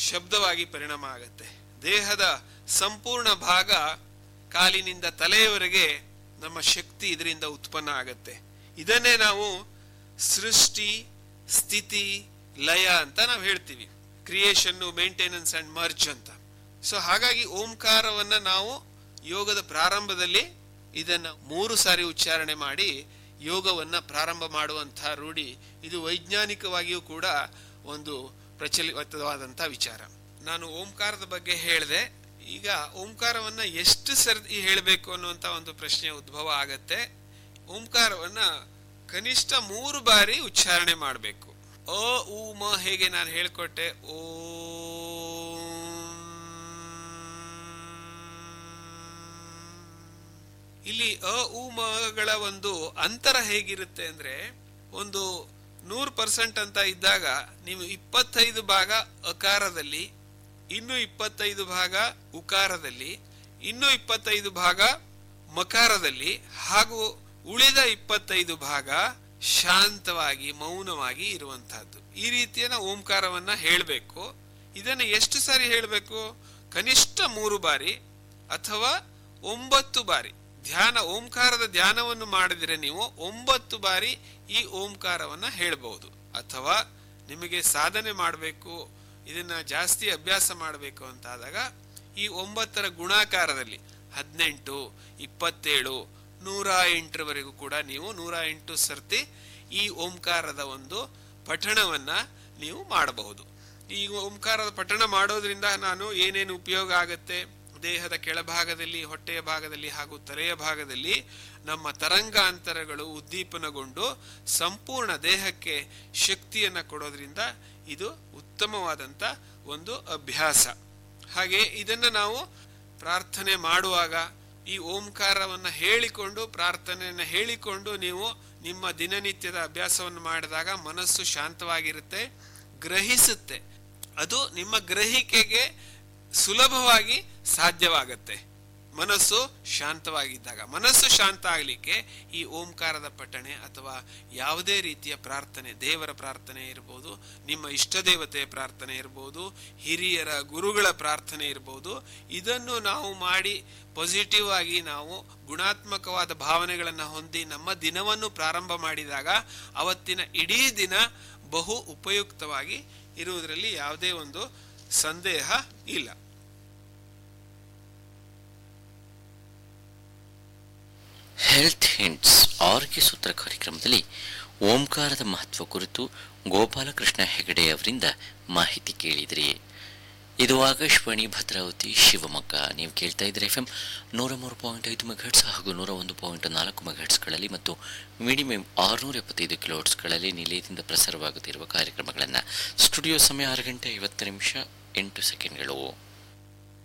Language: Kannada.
ಶಬ್ದವಾಗಿ ಪರಿಣಾಮ ಆಗುತ್ತೆ ದೇಹದ ಸಂಪೂರ್ಣ ಭಾಗ ಕಾಲಿನಿಂದ ತಲೆಯವರೆಗೆ ನಮ್ಮ ಶಕ್ತಿ ಇದರಿಂದ ಉತ್ಪನ್ನ ಆಗತ್ತೆ ಇದನ್ನೇ ನಾವು ಸೃಷ್ಟಿ ಸ್ಥಿತಿ ಲಯ ಅಂತ ನಾವು ಹೇಳ್ತೀವಿ ಕ್ರಿಯೇಷನ್ ಮೇಂಟೆನೆನ್ಸ್ ಅಂಡ್ ಮರ್ಜ್ ಅಂತ ಸೊ ಹಾಗಾಗಿ ಓಂಕಾರವನ್ನ ನಾವು ಯೋಗದ ಪ್ರಾರಂಭದಲ್ಲಿ ಇದನ್ನ ಮೂರು ಸಾರಿ ಉಚ್ಚಾರಣೆ ಮಾಡಿ ಯೋಗವನ್ನ ಪ್ರಾರಂಭ ಮಾಡುವಂತಹ ರೂಢಿ ಇದು ವೈಜ್ಞಾನಿಕವಾಗಿಯೂ ಕೂಡ ಒಂದು ಪ್ರಚಲಿತವಾದಂಥ ವಿಚಾರ ನಾನು ಓಂಕಾರದ ಬಗ್ಗೆ ಹೇಳಿದೆ ಈಗ ಓಂಕಾರವನ್ನ ಎಷ್ಟು ಸರ್ತಿ ಹೇಳಬೇಕು ಅನ್ನುವಂತ ಒಂದು ಪ್ರಶ್ನೆ ಉದ್ಭವ ಆಗತ್ತೆ ಓಂಕಾರವನ್ನ ಕನಿಷ್ಠ ಮೂರು ಬಾರಿ ಉಚ್ಚಾರಣೆ ಮಾಡಬೇಕು ಅ ಉ ಮ ಹೇಗೆ ನಾನು ಹೇಳ್ಕೊಟ್ಟೆ ಓ ಇಲ್ಲಿ ಅ ಉ ಮಗಳ ಒಂದು ಅಂತರ ಹೇಗಿರುತ್ತೆ ಅಂದ್ರೆ ಒಂದು ನೂರು ಪರ್ಸೆಂಟ್ ಅಂತ ಇದ್ದಾಗ ನೀವು ಇಪ್ಪತ್ತೈದು ಭಾಗ ಅಕಾರದಲ್ಲಿ ಇನ್ನು ಇಪ್ಪತ್ತೈದು ಭಾಗ ಉಕಾರದಲ್ಲಿ ಇನ್ನು ಇಪ್ಪತ್ತೈದು ಭಾಗ ಮಕಾರದಲ್ಲಿ ಹಾಗೂ ಉಳಿದ ಇಪ್ಪತ್ತೈದು ಭಾಗ ಶಾಂತವಾಗಿ ಮೌನವಾಗಿ ಇರುವಂತಹದ್ದು ಈ ರೀತಿಯ ಓಂಕಾರವನ್ನ ಹೇಳಬೇಕು ಇದನ್ನು ಎಷ್ಟು ಸಾರಿ ಹೇಳಬೇಕು ಕನಿಷ್ಠ ಮೂರು ಬಾರಿ ಅಥವಾ ಒಂಬತ್ತು ಬಾರಿ ಧ್ಯಾನ ಓಂಕಾರದ ಧ್ಯಾನವನ್ನು ಮಾಡಿದ್ರೆ ನೀವು ಒಂಬತ್ತು ಬಾರಿ ಈ ಓಂಕಾರವನ್ನ ಹೇಳಬಹುದು ಅಥವಾ ನಿಮಗೆ ಸಾಧನೆ ಮಾಡಬೇಕು ಇದನ್ನ ಜಾಸ್ತಿ ಅಭ್ಯಾಸ ಮಾಡಬೇಕು ಅಂತಾದಾಗ ಈ ಒಂಬತ್ತರ ಗುಣಾಕಾರದಲ್ಲಿ ಹದಿನೆಂಟು ಇಪ್ಪತ್ತೇಳು ನೂರ ಎಂಟರವರೆಗೂ ಕೂಡ ನೀವು ನೂರ ಎಂಟು ಸರ್ತಿ ಈ ಓಂಕಾರದ ಒಂದು ಪಠಣವನ್ನ ನೀವು ಮಾಡಬಹುದು ಈ ಓಂಕಾರದ ಪಠಣ ಮಾಡೋದ್ರಿಂದ ನಾನು ಏನೇನು ಉಪಯೋಗ ಆಗತ್ತೆ ದೇಹದ ಕೆಳಭಾಗದಲ್ಲಿ ಹೊಟ್ಟೆಯ ಭಾಗದಲ್ಲಿ ಹಾಗೂ ತಲೆಯ ಭಾಗದಲ್ಲಿ ನಮ್ಮ ತರಂಗಾಂತರಗಳು ಉದ್ದೀಪನಗೊಂಡು ಸಂಪೂರ್ಣ ದೇಹಕ್ಕೆ ಶಕ್ತಿಯನ್ನ ಕೊಡೋದ್ರಿಂದ ಇದು ಉತ್ತಮವಾದಂತ ಒಂದು ಅಭ್ಯಾಸ ಹಾಗೆ ಇದನ್ನ ನಾವು ಪ್ರಾರ್ಥನೆ ಮಾಡುವಾಗ ಈ ಓಂಕಾರವನ್ನ ಹೇಳಿಕೊಂಡು ಪ್ರಾರ್ಥನೆಯನ್ನ ಹೇಳಿಕೊಂಡು ನೀವು ನಿಮ್ಮ ದಿನನಿತ್ಯದ ಅಭ್ಯಾಸವನ್ನು ಮಾಡಿದಾಗ ಮನಸ್ಸು ಶಾಂತವಾಗಿರುತ್ತೆ ಗ್ರಹಿಸುತ್ತೆ ಅದು ನಿಮ್ಮ ಗ್ರಹಿಕೆಗೆ ಸುಲಭವಾಗಿ ಸಾಧ್ಯವಾಗತ್ತೆ ಮನಸ್ಸು ಶಾಂತವಾಗಿದ್ದಾಗ ಮನಸ್ಸು ಶಾಂತ ಆಗಲಿಕ್ಕೆ ಈ ಓಂಕಾರದ ಪಠಣೆ ಅಥವಾ ಯಾವುದೇ ರೀತಿಯ ಪ್ರಾರ್ಥನೆ ದೇವರ ಪ್ರಾರ್ಥನೆ ಇರ್ಬೋದು ನಿಮ್ಮ ಇಷ್ಟ ದೇವತೆಯ ಪ್ರಾರ್ಥನೆ ಇರ್ಬೋದು ಹಿರಿಯರ ಗುರುಗಳ ಪ್ರಾರ್ಥನೆ ಇರ್ಬೋದು ಇದನ್ನು ನಾವು ಮಾಡಿ ಪಾಸಿಟಿವ್ ಆಗಿ ನಾವು ಗುಣಾತ್ಮಕವಾದ ಭಾವನೆಗಳನ್ನು ಹೊಂದಿ ನಮ್ಮ ದಿನವನ್ನು ಪ್ರಾರಂಭ ಮಾಡಿದಾಗ ಅವತ್ತಿನ ಇಡೀ ದಿನ ಬಹು ಉಪಯುಕ್ತವಾಗಿ ಇರುವುದರಲ್ಲಿ ಯಾವುದೇ ಒಂದು ಸಂದೇಹ ಇಲ್ಲ ಹೆಲ್ತ್ ಹಿಂಟ್ಸ್ ಆರೋಗ್ಯ ಸೂತ್ರ ಕಾರ್ಯಕ್ರಮದಲ್ಲಿ ಓಂಕಾರದ ಮಹತ್ವ ಕುರಿತು ಗೋಪಾಲಕೃಷ್ಣ ಹೆಗಡೆ ಅವರಿಂದ ಮಾಹಿತಿ ಕೇಳಿದ್ರಿ ಇದು ಆಕಾಶವಾಣಿ ಭದ್ರಾವತಿ ಶಿವಮೊಗ್ಗ ನೀವು ಕೇಳ್ತಾ ಇದ್ರೆ ಎಫ್ ಎಂ ನೂರ ಮೂರು ಪಾಯಿಂಟ್ ಐದು ಮೆಗಾಟ್ಸ್ ಹಾಗೂ ನೂರ ಒಂದು ಪಾಯಿಂಟ್ ನಾಲ್ಕು ಮೆಗಾಟ್ಸ್ಗಳಲ್ಲಿ ಮತ್ತು ಮಿನಿಮಮ್ ಆರುನೂರ ಎಪ್ಪತ್ತೈದು ಕಿಲೋಟ್ಸ್ಗಳಲ್ಲಿ ನಿಲಯದಿಂದ ಪ್ರಸಾರವಾಗುತ್ತಿರುವ ಕಾರ್ಯಕ್ರಮಗಳನ್ನು ಸ್ಟುಡಿಯೋ ಸಮಯ ಆರು ಗಂಟೆ ಐವತ್ತು ನಿಮಿಷ ಎಂಟು ಸೆಕೆಂಡ್ಗಳು